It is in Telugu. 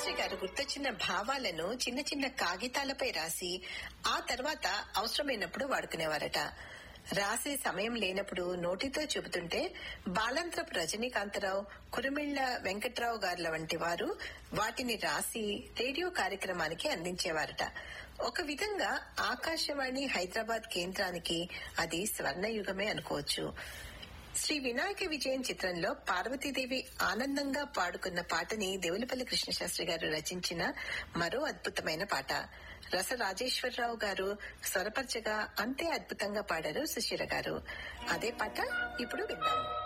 శాస్త్రి గారు గుర్తొచ్చిన భావాలను చిన్న చిన్న కాగితాలపై రాసి ఆ తర్వాత అవసరమైనప్పుడు వాడుకునేవారట రాసే సమయం లేనప్పుడు నోటితో చెబుతుంటే బాలంత్రపు రజనీకాంతరావు కురుమిళ్ల వెంకట్రావు గారుల వంటి వారు వాటిని రాసి రేడియో కార్యక్రమానికి అందించేవారట ఒక విధంగా ఆకాశవాణి హైదరాబాద్ కేంద్రానికి అది స్వర్ణయుగమే అనుకోవచ్చు శ్రీ వినాయక విజయం చిత్రంలో పార్వతీదేవి ఆనందంగా పాడుకున్న పాటని దేవులపల్లి కృష్ణశాస్త్రి గారు రచించిన మరో అద్భుతమైన పాట రస రాజేశ్వరరావు గారు స్వరపరచగా అంతే అద్భుతంగా పాడారు సుశీల గారు అదే పాట ఇప్పుడు విందాము